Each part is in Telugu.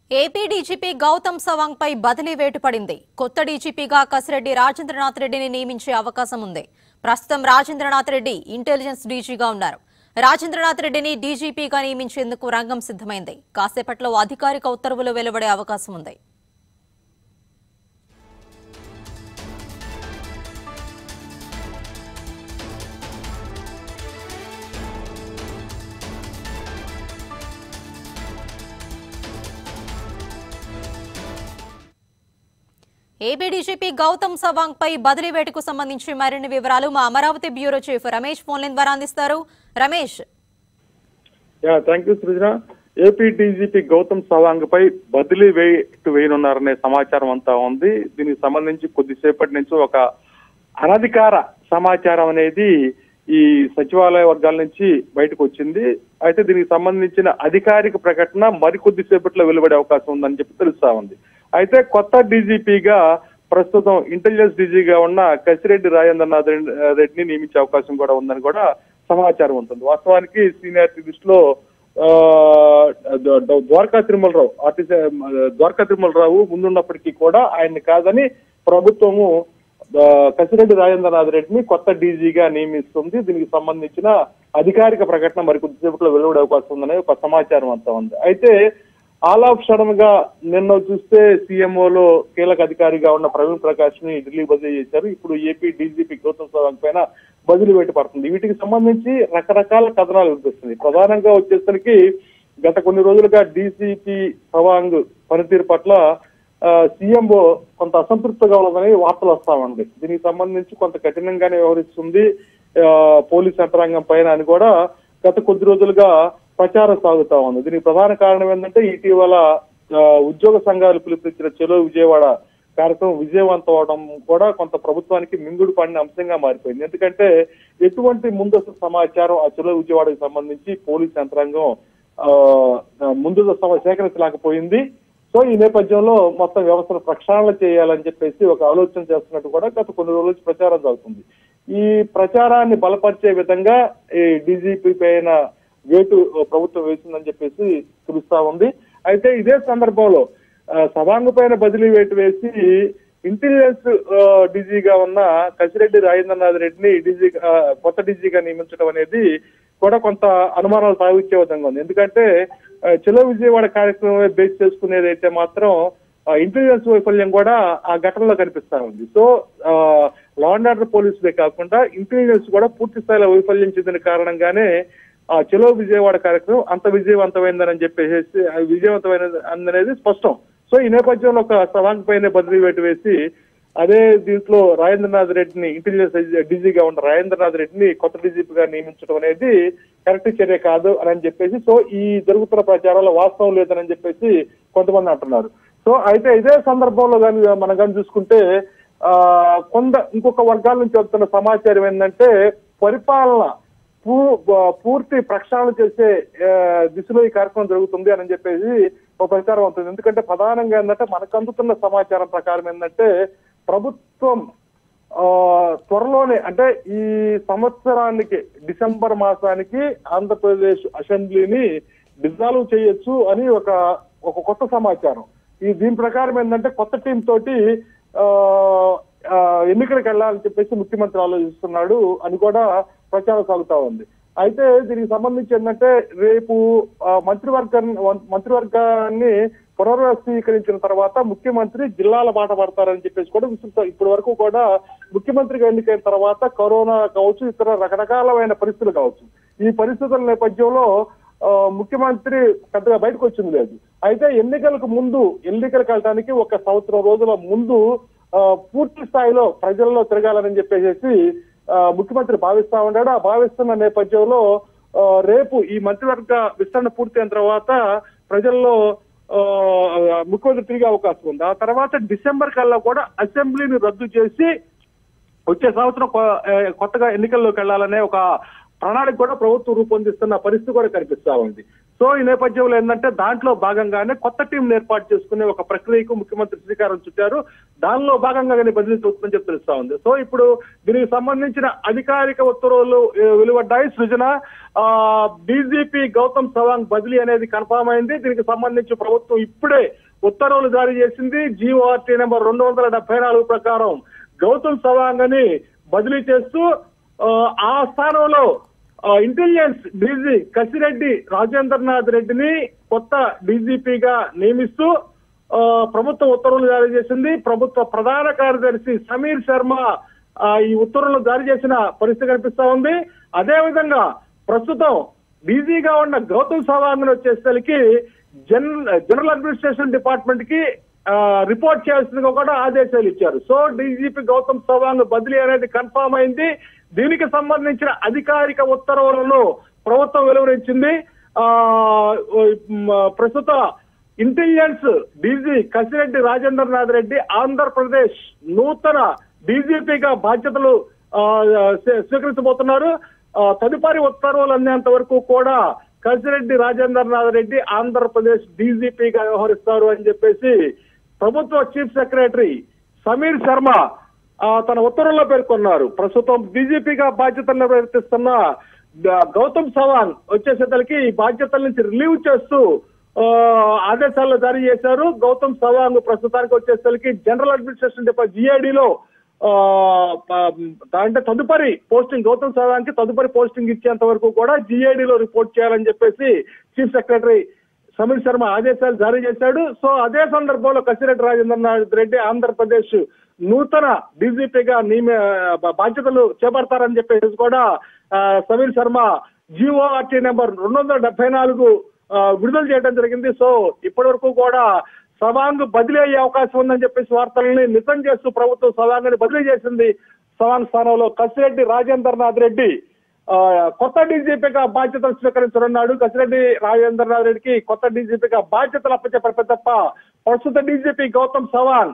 ఏపీ డీజీపీ గౌతమ్ సవాంగ్ పై బదిలీ వేటు పడింది కొత్త డీజీపీగా కసిరెడ్డి రాజేంద్రనాథ్ రెడ్డిని నియమించే అవకాశం ఉంది ప్రస్తుతం రాజేంద్రనాథ్ రెడ్డి ఇంటెలిజెన్స్ డీజీగా ఉన్నారు రాజేంద్రనాథ్ రెడ్డిని డీజీపీగా నియమించేందుకు రంగం సిద్ధమైంది కాసేపట్లో అధికారిక ఉత్తర్వులు వెలువడే అవకాశం ఉంది ఏపీ డీజీపీ గౌతమ్ సవాంగ్ పై బదిలీ వేటుకు సంబంధించి మరిన్ని వివరాలు మా Amaravati bureau chief Ramesh phone line ద్వారా అందిస్తారు Ramesh yeah thank you Srujana AP DGP Gautam Sawang పై బదిలీ వేటు వేయనున్నారనే సమాచారం అంతా ఉంది దీనికి సంబంధించి కొద్దిసేపటి నుంచి ఒక అనధికార సమాచారం అనేది ఈ సచివాలయ వర్గాల నుంచి బయటకు వచ్చింది అయితే దీనికి సంబంధించిన అధికారిక ప్రకటన మరికొద్ది సేపట్లో వెలువడే అవకాశం ఉందని చెప్పి తెలుస్తా ఉంది అయితే కొత్త డీజీపీగా ప్రస్తుతం ఇంటెలిజెన్స్ డీజీగా ఉన్న కసిరెడ్డి రాజేంద్రనాథ్ రెడ్డి- రెడ్డిని నియమించే అవకాశం కూడా ఉందని కూడా సమాచారం ఉంటుంది వాస్తవానికి సీనియారిటీ లిస్టులో ఆ, ద- ద- ద్వారకా తిరుమలరావు ఆర్టీసీ ద్వారకా తిరుమలరావు ముందున్నప్పటికీ కూడా ఆయన్ని కాదని ప్రభుత్వము ఆ, కసిరెడ్డి రాజేంద్రనాథ్ రెడ్డిని కొత్త డీజీగా నియమిస్తుంది దీనికి సంబంధించిన అధికారిక ప్రకటన మరి కొద్దిసేపట్లో వెలువడే అవకాశం ఉందనే ఒక సమాచారం అంతా ఉంది అయితే ఆల్ ఆఫ్ సడన్ గా నిన్న చూస్తే సీఎంఓలో కీలక అధికారిగా ఉన్న ప్రవీణ్ ప్రకాష్ ని ఢిల్లీ బదిలీ చేశారు ఇప్పుడు ఏపీ డీజీపీ గౌతమ్ సవాంగ్ పైన బదిలీ వేటు పడుతుంది వీటికి సంబంధించి రకరకాల కథనాలు వినిపిస్తుంది ప్రధానంగా వచ్చేసరికి గత కొన్ని రోజులుగా డీసీపీ సవాంగ్ పనితీరు పట్ల సీఎంఓ కొంత అసంతృప్తిగా ఉన్నదని వార్తలు వస్తా ఉంది దీనికి సంబంధించి కొంత కఠినంగానే వ్యవహరిస్తుంది ఆ, పోలీస్ యంత్రాంగం పైన అని కూడా గత కొద్ది రోజులుగా ప్రచారం సాగుతా ఉంది దీనికి ప్రధాన కారణం ఏంటంటే ఇటీవల ఆ, ఉద్యోగ సంఘాలు పిలుపునిచ్చిన చెలో విజయవాడ కార్యక్రమం విజయవంతం అవడం కూడా కొంత ప్రభుత్వానికి మింగుడు పడిన అంశంగా మారిపోయింది ఎందుకంటే ఎటువంటి ముందస్తు సమాచారం ఆ చెలో విజయవాడకి సంబంధించి పోలీస్ యంత్రాంగం ఆ, ముందు సేకరించలేకపోయింది సో ఈ నేపథ్యంలో మొత్తం వ్యవస్థను ప్రక్షాళన చేయాలని చెప్పేసి ఒక ఆలోచన చేస్తున్నట్టు కూడా గత కొన్ని రోజుల నుంచి ప్రచారం జరుగుతుంది ఈ ప్రచారాన్ని బలపరిచే విధంగా ఈ డీజీపీ పైన వేటు ప్రభుత్వం వేసిందని చెప్పేసి తెలుస్తా ఉంది అయితే ఇదే సందర్భంలో ఆ, సవాంగ్ పైన బదిలీ వేటు వేసి ఇంటెలిజెన్స్ ఆ, డీజీగా ఉన్న కసిరెడ్డి రాజేంద్రనాథ్ రెడ్డిని డీజీ ఆ, కొత్త డీజీగా నియమించడం అనేది కూడా కొంత అనుమానాలు సాగించే విధంగా ఉంది ఎందుకంటే ఆ, చలో విజయవాడ కార్యక్రమం బేస్ చేసుకునేది అయితే మాత్రం ఆ, ఇంటెలిజెన్స్ వైఫల్యం కూడా ఆ ఘటనలో కనిపిస్తా ఉంది సో లా అండ్ ఆర్డర్ పోలీసులే కాకుండా ఇంటెలిజెన్స్ కూడా పూర్తి స్థాయిలో వైఫల్యం చెందిన కారణంగానే ఆ చలో విజయవాడ కార్యక్రమం అంత విజయవంతమైందని చెప్పేసి అది విజయవంతమైన అనేది స్పష్టం సో ఈ నేపథ్యంలో ఒక సవాంగ్ పైన బదిలీ వేటు వేసి అదే దీంట్లో రాజేంద్రనాథ్ రెడ్డిని ఇంటెలిజెన్స్ డీజీగా ఉన్న రాజేంద్రనాథ్ రెడ్డిని కొత్త డీజీపీగా నియమించడం అనేది కరెక్ట్ చర్య కాదు అని చెప్పేసి సో ఈ జరుగుతున్న ప్రచారంలో వాస్తవం లేదని చెప్పేసి కొంతమంది అంటున్నారు సో అయితే ఇదే సందర్భంలో కానీ మనం కానీ చూసుకుంటే ఆ కొంత ఇంకొక వర్గాల నుంచి వస్తున్న సమాచారం ఏంటంటే పరిపాలన పూ- బ- పూర్తి ప్రక్షాళన చేసే ఆ, దిశలో ఈ కార్యక్రమం జరుగుతుంది అని చెప్పేసి ఒక ప్రచారం అవుతుంది ఎందుకంటే ప్రధానంగా ఏంటంటే మనకు అందుతున్న సమాచారం ప్రకారం ఏంటంటే ప్రభుత్వం ఆ, త్వరలోనే అంటే ఈ సంవత్సరానికి డిసెంబర్ మాసానికి ఆంధ్రప్రదేశ్ అసెంబ్లీని డిజాల్వ్ చేయొచ్చు అని ఒక ఒక కొత్త సమాచారం ఈ దీని ప్రకారం ఏంటంటే కొత్త టీం తోటి ఆ, ఆ, ఎన్నికలకు వెళ్ళాలని చెప్పేసి ముఖ్యమంత్రి ఆలోచిస్తున్నాడు అని కూడా ప్రచారం సాగుతా ఉంది అయితే దీనికి సంబంధించి ఏంటంటే రేపు ఆ, మంత్రివర్గం మంత్రివర్గాన్ని పునర్వ్యవస్థీకరించిన తర్వాత ముఖ్యమంత్రి జిల్లాల బాట పడతారని చెప్పేసి కూడా విస్తృత ఇప్పటి వరకు కూడా ముఖ్యమంత్రిగా ఎన్నికైన తర్వాత కరోనా కావచ్చు ఇతర రకరకాలమైన పరిస్థితులు కావచ్చు ఈ పరిస్థితుల నేపథ్యంలో ఆ, ముఖ్యమంత్రి పెద్దగా బయటకు వచ్చింది లేదు అయితే ఎన్నికలకు ముందు ఎన్నికలకు వెళ్ళడానికి ఒక సంవత్సరం రోజుల ముందు ఆ, పూర్తి స్థాయిలో ప్రజల్లో తిరగాలని చెప్పేసి ఆ, ముఖ్యమంత్రి భావిస్తా ఉన్నాడు ఆ భావిస్తున్న నేపథ్యంలో ఆ, రేపు ఈ మంత్రివర్గ విస్తరణ పూర్తయిన తర్వాత ప్రజల్లో ఆ, ముఖ్యమంత్రి తిరిగే అవకాశం ఉంది ఆ తర్వాత డిసెంబర్ కల్లా కూడా అసెంబ్లీని రద్దు చేసి వచ్చే సంవత్సరం కొ- ఏ, కొత్తగా ఎన్నికల్లోకి వెళ్లాలనే ఒక ప్రణాళిక కూడా ప్రభుత్వం రూపొందిస్తున్న పరిస్థితి కూడా కనిపిస్తా ఉంది సో ఈ నేపథ్యంలో ఏంటంటే దాంట్లో భాగంగానే కొత్త టీం ఏర్పాటు చేసుకునే ఒక ప్రక్రియకు ముఖ్యమంత్రి శ్రీకారం చుట్టారు దానిలో భాగంగానే బదిలీ చూస్తుందని చెప్పి తెలుస్తా ఉంది సో ఇప్పుడు దీనికి సంబంధించిన అధికారిక ఉత్తర్వులు ఏ, వెలువడ్డాయి సృజన ఆ డీజీపీ గౌతమ్ సవాంగ్ బదిలీ అనేది కన్ఫామ్ అయింది దీనికి సంబంధించి ప్రభుత్వం ఇప్పుడే ఉత్తర్వులు జారీ చేసింది జీఓఆర్టీ నెంబర్ రెండు వందల డెబ్బై నాలుగు ప్రకారం గౌతమ్ సవాంగ్ అని బదిలీ చేస్తూ ఆ, ఆ స్థానంలో ఆ, ఇంటెలిజెన్స్ డీజీ కసిరెడ్డి రాజేంద్రనాథ్ రెడ్డిని కొత్త డీజీపీగా నియమిస్తూ ఆ, ప్రభుత్వం ఉత్తర్వులు జారీ చేసింది ప్రభుత్వ ప్రధాన కార్యదర్శి సమీర్ శర్మ ఆ, ఈ ఉత్తర్వులు జారీ చేసిన పరిస్థితి కనిపిస్తా ఉంది అదే విధంగా ప్రస్తుతం డీజీగా ఉన్న గౌతమ్ సవాంగ్ వచ్చేసరికి జన్ జనరల్ అడ్మినిస్ట్రేషన్ డిపార్ట్మెంట్ కి ఆ, రిపోర్ట్ చేయాల్సిందిగా కూడా ఆదేశాలు ఇచ్చారు సో డీజీపీ గౌతమ్ సవాంగ్ బదిలీ అనేది కన్ఫామ్ అయింది దీనికి సంబంధించిన అధికారిక ఉత్తర్వులను ప్రభుత్వం వెలువరించింది ఆ మ్, ప్రస్తుత ఇంటెలిజెన్స్ డీజీ కసిరెడ్డి రాజేంద్రనాథ్ రెడ్డి ఆంధ్రప్రదేశ్ నూతన డీజీపీగా బాధ్యతలు ఆ, స్వీ- స్వీకరించబోతున్నారు ఆ, తదుపరి ఉత్తర్వులు అందేంత వరకు కూడా కసిరెడ్డి రాజేంద్రనాథ్ రెడ్డి ఆంధ్రప్రదేశ్ డీజీపీగా వ్యవహరిస్తారు అని చెప్పేసి ప్రభుత్వ చీఫ్ సెక్రటరీ సమీర్ శర్మ ఆ, తన ఉత్తర్వుల్లో పేర్కొన్నారు ప్రస్తుతం డీజీపీగా బాధ్యతలు నిర్వర్తిస్తున్న ద- గౌతమ్ సవాంగ్ వచ్చేసేసరికి ఈ బాధ్యతల నుంచి రిలీవ్ చేస్తూ ఆ, ఆదేశాలు జారీ చేశారు గౌతమ్ సవాంగ్ ప్రస్తుతానికి వచ్చేసరికి జనరల్ అడ్మినిస్ట్రేషన్ డిపార్ట్ జిఐడిలో అంటే తదుపరి పోస్టింగ్ గౌతమ్ సవాంగ్ కి తదుపరి పోస్టింగ్ ఇచ్చేంత వరకు కూడా జిఐడిలో రిపోర్ట్ చేయాలని చెప్పేసి చీఫ్ సెక్రటరీ సమీర్ శర్మ ఆదేశాలు జారీ చేశాడు సో అదే సందర్భంలో కసిరెడ్డి రాజేంద్రనాథ్ రెడ్డి ఆంధ్రప్రదేశ్ నూతన డీజీపీగా నియమ బా- బాధ్యతలు చేపడతారని చెప్పేసి కూడా ఆ, సమీర్ శర్మ జిఓఆర్టీ నెంబర్ రెండు వందల డెబ్బై నాలుగు ఆ, విడుదల చేయడం జరిగింది సో ఇప్పటి వరకు కూడా సవాంగ్ బదిలీ అయ్యే అవకాశం ఉందని చెప్పేసి వార్తల్ని నిజం చేస్తూ ప్రభుత్వం సవాంగ్ బదిలీ చేసింది సవాంగ్ స్థానంలో కసిరెడ్డి రాజేంద్రనాథ్ రెడ్డి ఆ, కొత్త డీజీపీగా బాధ్యతలు స్వీకరించనున్నాడు కసిరెడ్డి రాజేంద్రనాథ్ రెడ్డికి కొత్త డీజీపీగా బాధ్యతలు అప్పచెప్పారు తప్ప ప్రస్తుత డీజీపీ గౌతమ్ సవాంగ్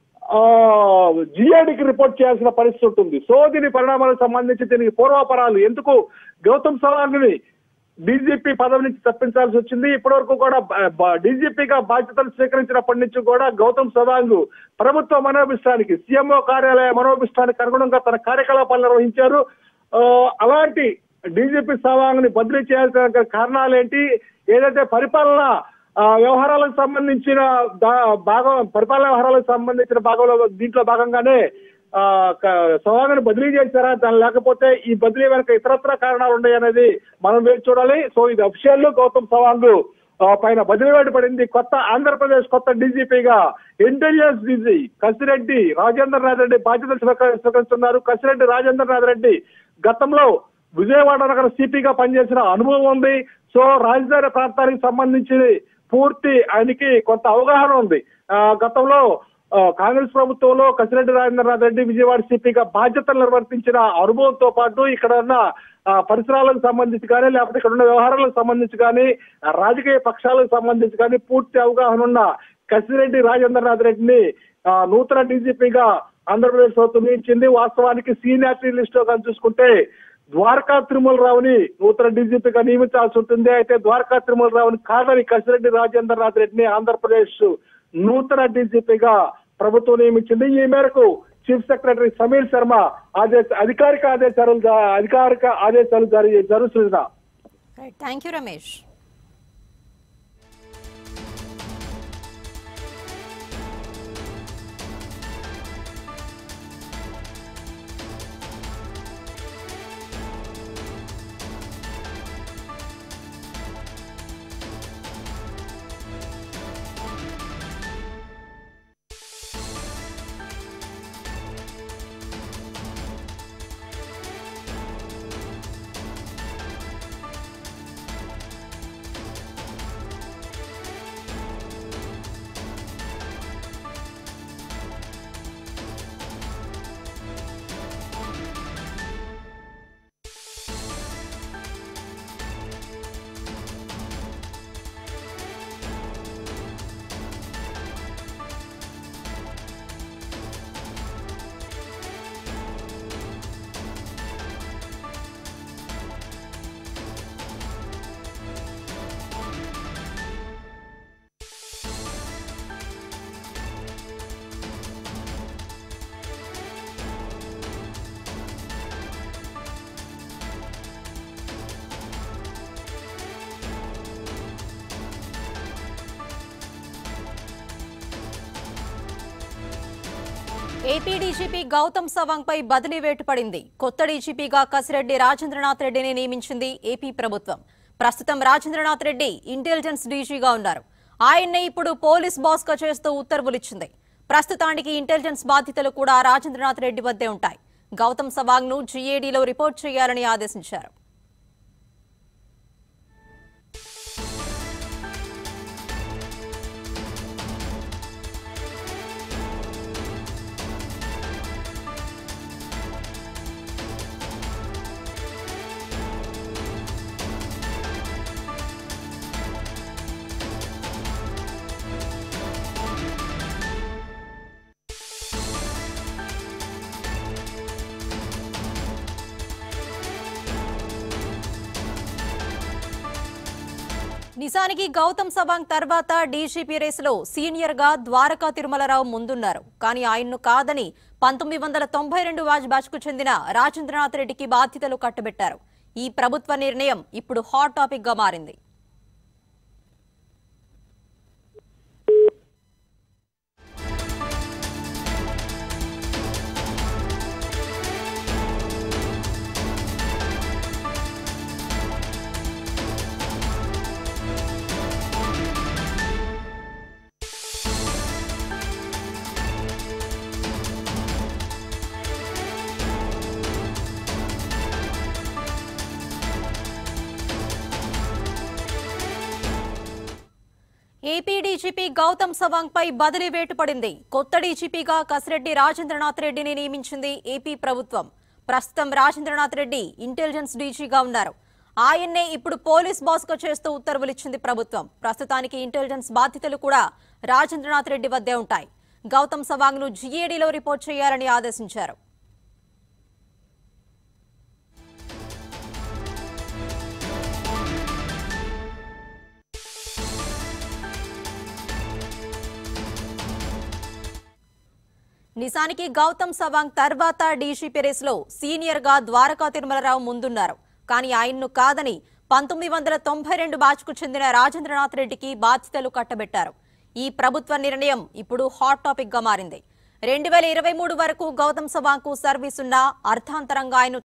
జిఐడికి రిపోర్ట్ చేయాల్సిన పరిస్థితి ఉంటుంది సో దీని పరిణామాలకు సంబంధించి దీనికి పూర్వాపరాలు ఎందుకు గౌతమ్ సవాంగ్ ని డీజీపీ పదవి నుంచి తప్పించాల్సి వచ్చింది ఇప్పటి వరకు కూడా డీజీపీగా బాధ్యతలు స్వీకరించినప్పటి నుంచి కూడా గౌతమ్ సవాంగ్ ప్రభుత్వ మనోభిష్టానికి సీఎంఓ కార్యాలయ మనోభిష్టానికి అనుగుణంగా తన కార్యకలాపాలు నిర్వహించారు ఆ, అలాంటి డీజీపీ సవాంగ్ ని బదిలీ చేయాల్సిన కారణాలు ఏంటి ఏదైతే పరిపాలన ఆ, వ్యవహారాలకు సంబంధించిన దా- భాగం పరిపాలన వ్యవహారాలకు సంబంధించిన భాగంలో దీంట్లో భాగంగానే ఆ, క- సవాంగ్ని బదిలీ చేశారా దాని లేకపోతే ఈ బదిలీ వెనక ఇతరత్ర కారణాలు ఉన్నాయనేది మనం వేచి చూడాలి సో ఇది అఫిషియల్ గౌతమ్ సవాంగ్ ఆ, పైన బదిలీ వేటు పడింది కొత్త ఆంధ్రప్రదేశ్ కొత్త డీజీపీగా ఇంటెలిజెన్స్ డీజీ కసిరెడ్డి రాజేంద్రనాథ్ రెడ్డి బాధ్యతలు స్వీక- స్వీకరిస్తున్నారు కసిరెడ్డి రాజేంద్రనాథ్ రెడ్డి గతంలో విజయవాడ నగర సిపిగా పనిచేసిన అనుభవం ఉంది సో రాజధాని ప్రాంతానికి సంబంధించి పూర్తి ఆయనకి కొంత అవగాహన ఉంది ఆ, గతంలో ఆ, కాంగ్రెస్ ప్రభుత్వంలో కసిరెడ్డి రాజేంద్రనాథ్ రెడ్డి విజయవాడ సిపిగా బాధ్యతలు నిర్వర్తించిన అనుభవంతో పాటు ఇక్కడ ఉన్న ఆ, పరిసరాలకు సంబంధించి కానీ లేకపోతే ఇక్కడ ఉన్న వ్యవహారాలకు సంబంధించి కానీ ఆ, రాజకీయ పక్షాలకు సంబంధించి కానీ పూర్తి అవగాహన ఉన్న కసిరెడ్డి రాజేంద్రనాథ్ రెడ్డిని ఆ, నూతన డీజీపీగా ఆంధ్రప్రదేశ్ ప్రభుత్వం నియమించింది వాస్తవానికి సీనియారిటీ లిస్ట్ లో కానీ చూసుకుంటే ద్వారకా తిరుమలరావుని నూతన డీజీపీగా నియమించాల్సి ఉంటుంది అయితే ద్వారకా తిరుమలరావుని కాదని కసిరెడ్డి రాజేంద్రనాథ్ రెడ్డిని ఆంధ్రప్రదేశ్ నూతన డీజీపీగా ప్రభుత్వం నియమించింది ఈ మేరకు చీఫ్ సెక్రటరీ సమీర్ శర్మ ఆదేశ అధికారిక ఆదేశాలు జా- అధికారిక ఆదేశాలు జారీ చేశారు Srujana thank you Ramesh AP DGP Gautam Sawang పై బదిలీ వేటు పడింది కొత్త డీజీపీగా కసిరెడ్డి రాజేంద్రనాథ్ రెడ్డిని నియమించింది ఏపీ ప్రభుత్వం ప్రస్తుతం రాజేంద్రనాథ్ రెడ్డి ఇంటెలిజెన్స్ డీజీగా ఉన్నారు ఆయన్నే ఇప్పుడు పోలీస్ బాస్ గా చేస్తూ ఉత్తర్వులిచ్చింది ప్రస్తుతానికి ఇంటెలిజెన్స్ బాధ్యతలు కూడా రాజేంద్రనాథ్ రెడ్డి వద్దే ఉంటాయి గౌతమ్ సవాంగ్ ను జీఏడీలో రిపోర్ట్ చేయాలని ఆదేశించారు నిజానికి గౌతమ్ సవాంగ్ తర్వాత డీజీపీ రేసులో సీనియర్ గా ద్వారకా తిరుమలరావు ముందున్నారు కానీ ఆయన్ను కాదని పంతొమ్మిది వందల తొంభై రెండు వాజ్ బ్యాచ్ కు చెందిన రాజేంద్రనాథ్ రెడ్డికి బాధ్యతలు కట్టబెట్టారు ఈ ప్రభుత్వ నిర్ణయం ఇప్పుడు హాట్ టాపిక్ గా మారింది ఏపీ డీజీపీ గౌతమ్ సవాంగ్ పై బదిలీ వేటు పడింది కొత్త డీజీపీగా కసిరెడ్డి రాజేంద్రనాథ్ రెడ్డిని నియమించింది ఏపీ ప్రభుత్వం ప్రస్తుతం రాజేంద్రనాథ్ రెడ్డి ఇంటెలిజెన్స్ డీజీగా ఉన్నారు ఆయన్నే ఇప్పుడు పోలీస్ బాస్ గా చేస్తూ ఉత్తర్వులిచ్చింది ప్రభుత్వం ప్రస్తుతానికి ఇంటెలిజెన్స్ బాధ్యతలు కూడా రాజేంద్రనాథ్ రెడ్డి వద్దే ఉంటాయి గౌతమ్ సవాంగ్ ను జీఏడీలో రిపోర్ట్ చేయాలని ఆదేశించారు నిజానికి గౌతమ్ సవాంగ్ తర్వాత డీజీపీ రేసులో సీనియర్ గా ద్వారకా తిరుమలరావు ముందున్నారు కానీ ఆయన్ను కాదని పంతొమ్మిది వందల తొంభై రెండు బాచ్కు చెందిన రాజేంద్రనాథ్ రెడ్డికి బాధ్యతలు కట్టబెట్టారు ఈ ప్రభుత్వ నిర్ణయం ఇప్పుడు హాట్ టాపిక్ గా మారింది రెండు వేల ఇరవై మూడు వరకు గౌతమ్ సవాంగ్ కు సర్వీస్ ఉన్న అర్థాంతరంగా ఆయన